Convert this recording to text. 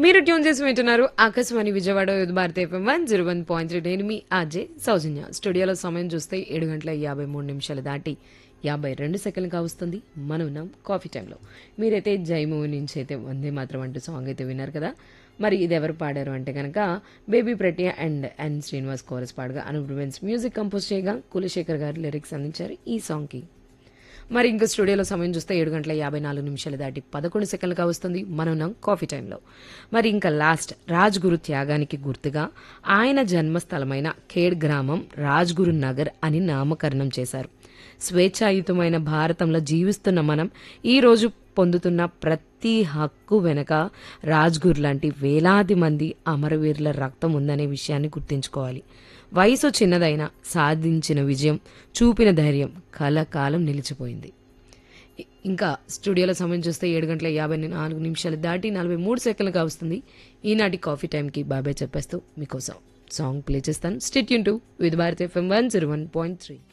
మీరు ట్యూన్ చేసి వింటున్నారు Akashvani Vijayawada youth Bharati FM one zero one point three నేను మీ ఆజే సౌజన్య స్టూడియోలో సమయం చూస్తే ఏడు గంటల యాభై మూడు నిమిషాలు దాటి యాభై రెండు సెకండ్లు కావస్తుంది మనం ఉన్నాం కాఫీ టైంలో మీరైతే జై మూవీ నుంచి అయితే వందే మాత్రం అంటూ సాంగ్ అయితే విన్నారు కదా మరి ఇది ఎవరు పాడారు అంటే కనుక బేబీ ప్రటియా అండ్ ఎన్ శ్రీనివాస్ కోరస్ పాడగా అనూప్ రుబెన్స్ మ్యూజిక్ కంపోజ్ చేయగా కులశేఖర్ గారు లిరిక్స్ అందించారు ఈ సాంగ్కి మరి ఇంకా స్టూడియోలో సమయం చూస్తే ఏడు గంటల యాభై నాలుగు నిమిషాలు దాటి పదకొండు సెకండ్లుగా వస్తుంది మనం ఉన్నాం కాఫీ టైంలో మరి ఇంకా లాస్ట్ రాజ్గురు త్యాగానికి గుర్తుగా ఆయన జన్మస్థలమైన ఖేడ్ గ్రామం రాజ్గురు నగర్ అని నామకరణం చేశారు స్వేచ్ఛాయుతమైన భారతంలో జీవిస్తున్న మనం ఈ రోజు పొందుతున్న ప్రతి హక్కు వెనక రాజ్గుర్ లాంటి వేలాది మంది అమరవీరుల రక్తం ఉందనే విషయాన్ని గుర్తుంచుకోవాలి వయసు చిన్నదైనా సాధించిన విజయం చూపిన ధైర్యం కలకాలం నిలిచిపోయింది ఇ- ఇంకా స్టూడియోలో సమయం చూస్తే ఏడు గంటల యాభై నాలుగు నిమిషాలు దాటి నలభై మూడు సెకండ్లుగా వస్తుంది ఈనాటి కాఫీ టైంకి బాబాయ్ చెప్పేస్తూ మీకోసం సాంగ్ ప్లే చేస్తాను స్టేట్ యూన్ to with Bharat FM one zero one point three